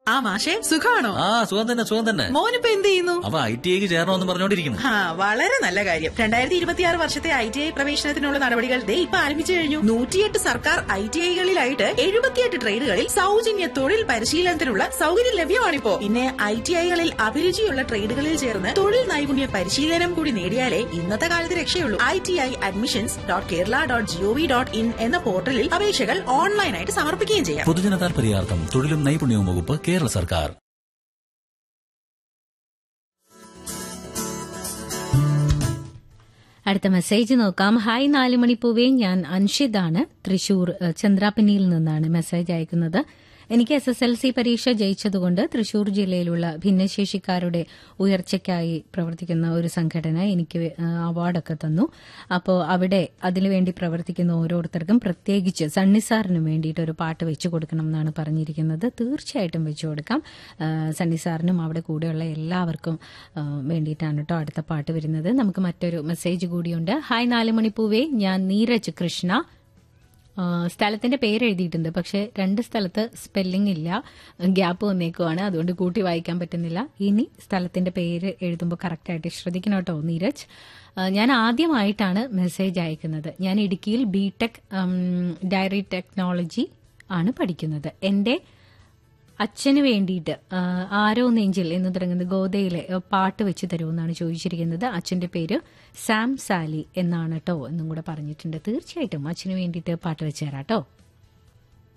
ആ മാഷെ സുഖാണോ ആ സുഖം തന്നെ സുഖം തന്നെ മോനിപ്പോ എന്ത് ചെയ്യുന്നു അവ ഐ ടി ഐക്ക് ചേരണമെന്ന് പറഞ്ഞോണ്ടിരിക്കുന്നു ആ വളരെ നല്ല കാര്യം രണ്ടായിരത്തി ഇരുപത്തിയാറ് വർഷത്തെ ഐ ടി ഐ പ്രവേശനത്തിനുള്ള നടപടികൾ ദേ ഇപ്പൊ ആരംഭിച്ചു കഴിഞ്ഞു നൂറ്റിയെട്ട് സർക്കാർ ഐ ടി ഐകളിലായിട്ട് എഴുപത്തിയെട്ട് ട്രേഡുകളിൽ സൗജന്യ തൊഴിൽ പരിശീലനത്തിനുള്ള സൗകര്യം ലഭ്യമാണിപ്പോ പിന്നെ ഐ ടി ഐകളിൽ അഭിരുചിയുള്ള ട്രേഡുകളിൽ ചേർന്ന് തൊഴിൽ നൈപുണ്യ പരിശീലനം കൂടി നേടിയാലേ ഇന്നത്തെ കാലത്ത് രക്ഷയുള്ളൂ I T I admissions dot Kerala dot G O V dot in എന്ന പോർട്ടലിൽ അപേക്ഷകൾ ഓൺലൈനായിട്ട് സമർപ്പിക്കുകയും ചെയ്യാം പൊതുജന താൽപര്യാർത്ഥം തൊഴിലും നൈപുണ്യവും വകുപ്പ് കേരള സർക്കാർ അടുത്ത മെസ്സേജ് നോക്കാം ഹായ് നാലുമണിപ്പൂവേ ഞാൻ അൻഷിദാണ് തൃശൂർ ഏഹ്, ചന്ദ്രാപിന്നിയിൽ നിന്നാണ് മെസ്സേജ് അയക്കുന്നത് എനിക്ക് എസ് എസ് എൽ സി പരീക്ഷ ജയിച്ചതുകൊണ്ട് തൃശൂർ ജില്ലയിലുള്ള ഭിന്നശേഷിക്കാരുടെ ഉയർച്ചയ്ക്കായി പ്രവർത്തിക്കുന്ന ഒരു സംഘടന എനിക്ക് ഏഹ്, അവാർഡൊക്കെ തന്നു അപ്പോൾ അവിടെ അതിനുവേണ്ടി പ്രവർത്തിക്കുന്ന ഓരോരുത്തർക്കും പ്രത്യേകിച്ച് സണ്ണി സാറിന് വേണ്ടിയിട്ട് ഒരു പാട്ട് വെച്ചു കൊടുക്കണം എന്നാണ് പറഞ്ഞിരിക്കുന്നത് തീർച്ചയായിട്ടും വെച്ചു കൊടുക്കാം ഏഹ്, സണ്ണി സാറിനും അവിടെ കൂടെയുള്ള എല്ലാവർക്കും ഏഹ്, വേണ്ടിയിട്ടാണ് കേട്ടോ അടുത്ത പാട്ട് വരുന്നത് നമുക്ക് മറ്റൊരു മെസ്സേജ് കൂടിയുണ്ട് ഹായ് നാലുമണിപ്പൂവേ ഞാൻ നീരജ് കൃഷ്ണ ആ, സ്ഥലത്തിന്റെ പേര് എഴുതിയിട്ടുണ്ട് പക്ഷെ രണ്ട് സ്ഥലത്ത് സ്പെല്ലിംഗ് ഇല്ല ഗ്യാപ്പ് വന്നേക്കുവാണ് അതുകൊണ്ട് കൂട്ടി വായിക്കാൻ പറ്റുന്നില്ല ഇനി സ്ഥലത്തിന്റെ പേര് എഴുതുമ്പോൾ കറക്റ്റായിട്ട് ശ്രദ്ധിക്കണം കേട്ടോ നീരജ് ആ, ഞാൻ ആദ്യമായിട്ടാണ് മെസ്സേജ് അയക്കുന്നത് ഞാൻ ഇടുക്കിയിൽ ബി ടെക് ഡയറി ടെക്നോളജി ആണ് പഠിക്കുന്നത് എന്റെ അച്ഛന് വേണ്ടിയിട്ട് ആ, ആരോ നെഞ്ചിൽ എന്ന് തുടങ്ങുന്ന ഗോതയിലെ ആ, പാട്ട് വെച്ച് തരുമെന്നാണ് ചോദിച്ചിരിക്കുന്നത് അച്ഛന്റെ പേര് സാം സാലി എന്നാണ് കേട്ടോ എന്നും കൂടെ പറഞ്ഞിട്ടുണ്ട് തീർച്ചയായിട്ടും അച്ഛന് വേണ്ടിയിട്ട് പാട്ട് വെച്ച് തരാം കേട്ടോ